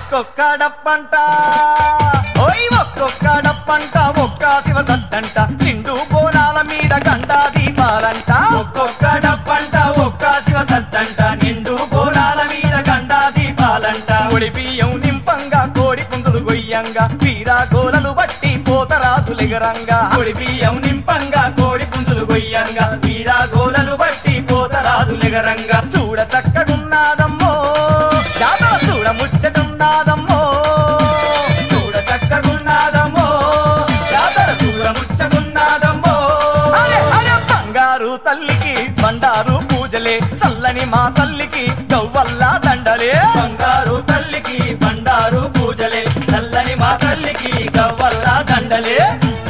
ఒక్కొక్క డప్పంట ఓయ్ ఒక్కొక్క డప్పంట ఒక్క శివ సత్తంట నిండు బోనాల మీద గండా దీపాలంట ఒక్కొక్క డప్పంట ఒక్క శివ సత్తంట నిండు బోనాల మీద గండా దీపాలంట ఒడి బియ్యం నింపంగా కోడి పుందులు గొయ్యంగా వీరా గోలలు బట్టి పోతరాజులెగరంగా ఒడి బియ్యం నింపంగా కోడి పుందులు గొయ్యంగా వీరా గోలలు బట్టి పోతరాజులెగరంగా చూడ చక్కగున్నాదమ్మో జాతర చూడ ముచ్చటున్నాదమ్మో చూడ చక్కగున్నాదమ్మో జాతర చూడ ముచ్చటున్నాదమ్మో అరే అరే బంగారు తల్లికి బండారు పూజలే చల్లని మా తల్లికి గవ్వల్లా దండలే బంగారు తల్లికి బండారు పూజలే చల్లని మా తల్లికి గవ్వల్లా దండలే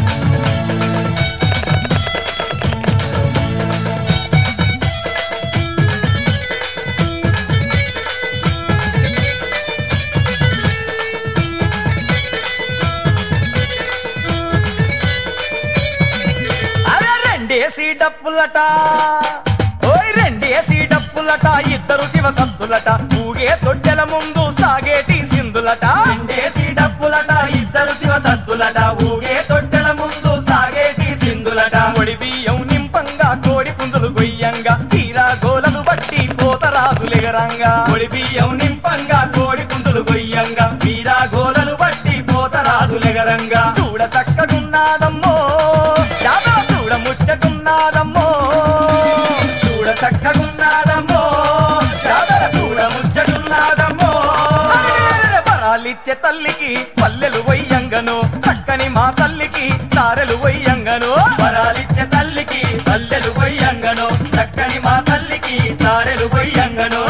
అరే రెండేసి డప్పులట ఓయ్ రెండేసి డప్పులట ఇద్దరు శివ సత్తులట ఊగే తొట్టెల ముందు సాగేటి సింధులట రెండేసి డప్పులట ఇద్దరు శివ సత్తులట ఊగే తొట్టెల ముందు సాగేటి సింధులట ఒడి బియ్యం నింపంగా కోడి పుంజులు గొయ్యంగా తీరా గోలను బట్టి పోతరాజులెగరంగా ఒడి బియ్యం నింపంగా కోడి పుంజులు గొయ్యంగా తీరా గోలను బట్టి పోతరాజులెగరంగా చూడ చక్కగున్నాదమ్మో జాతర చూడ ముచ్చటున్నాదమ్మో చూడ చక్కగున్నాదమ్మో జాతర చూడ ముచ్చటున్నాదమ్మో వరాలిచ్చే తల్లికి పల్లెలు వయ్యంగను చక్కని మా తల్లికి తారెలు వయ్యంగను వరాలిచ్చే తల్లికి పల్లెలు వయ్యంగను చక్కని మా తల్లికి తారెలు వయ్యంగను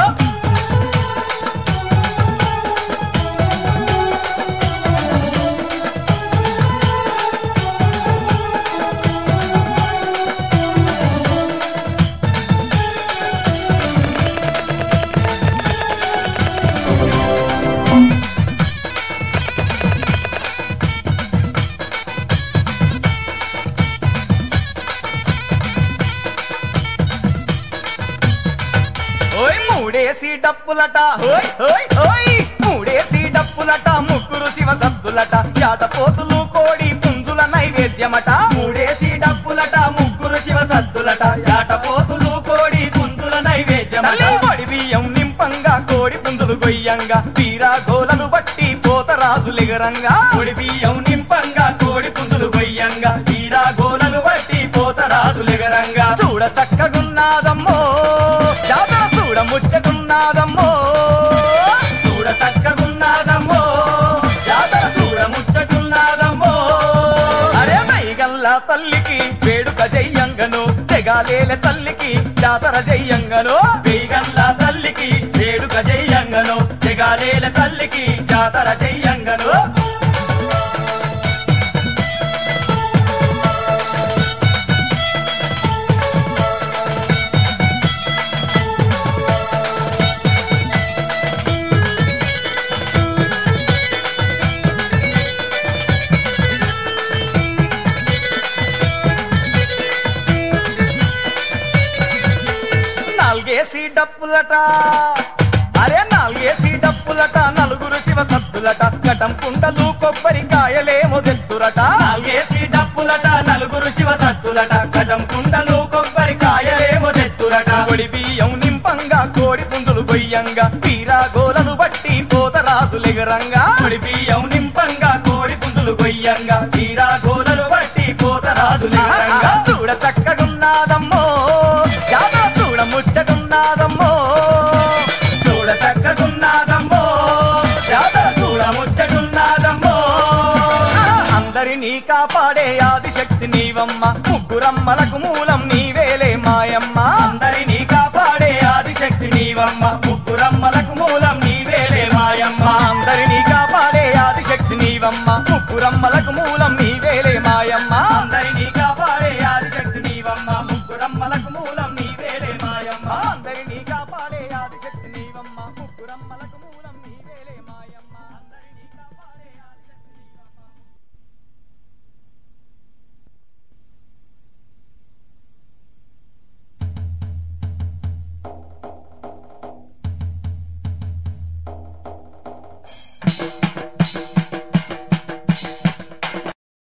ఓయ్ మూడేసి డప్పులట ఓయ్ ఓయ్ ఓయ్ మూడేసి డప్పులట ముగ్గురు శివ సద్దులట పోతులు కోడి పుంజుల నైవేద్యమట మూడేసి డప్పులట ముగ్గురు శివ సద్దులట పోతులు కోడి పుంజుల నైవేద్యమట పొడి బియ్యం నింపంగా కోడి పుంజులు గొయ్యంగా వీరా గోలను బట్టి పోతరాజులెగరంగా పొడి బియ్యం నింపంగా కోడి పుంజులు గొయ్యంగా వీరా గోలను బట్టి పోతరాజులెగరంగా చూడ చక్కగున్నాదమ్మో జాతర చూడ ముచ్చటున్నాదమ్మో చూడ చక్కగున్నాదమ్మో జాతర చూడ ముచ్చటున్నాదమ్మో అరే మైగల్లా తల్లికి వేడుక జయ్యంగను తెగాలేల తల్లికి జాతర జయ్యంగను వేగల్లా తల్లికి వేడుక జయ్యంగను తెగాలేల తల్లికి జాతర జయ్యంగను నాలుగేసి డప్పులట అరే నాలుగేసి డప్పులట నలుగురు శివ సత్తులట కటం కుండలు కొబ్బరికాయలేమో తెత్తురట నాలుగేసి డప్పులట నలుగురు శివ సత్తులట కటం కుండలు కొబ్బరికాయలేమో తెత్తురట కొడి బియ్యం నింపంగా కోడి పుంజులు గొయ్యంగా తీరా గోలను బట్టి పోతరాజులెగరంగా కొడి బియ్యం నింపంగా కోడి పుంజులు గొయ్యంగా తీరా గోలను బట్టి పోతరాజులెగరంగా చూడ చక్కగున్నాదమ్మో జాతర చూడ ముచ్చటున్నాదమ్మో చూడ చక్కగున్నాదమ్మో జాతర చూడ ముచ్చటున్నాదమ్మో అందరినీ కాపాడే ఆదిశక్తి నీవమ్మ ముగ్గురమ్మలకు మూలం నీవేలే మాయమ్మ అందరినీ కాపాడే ఆదిశక్తి నీవమ్మ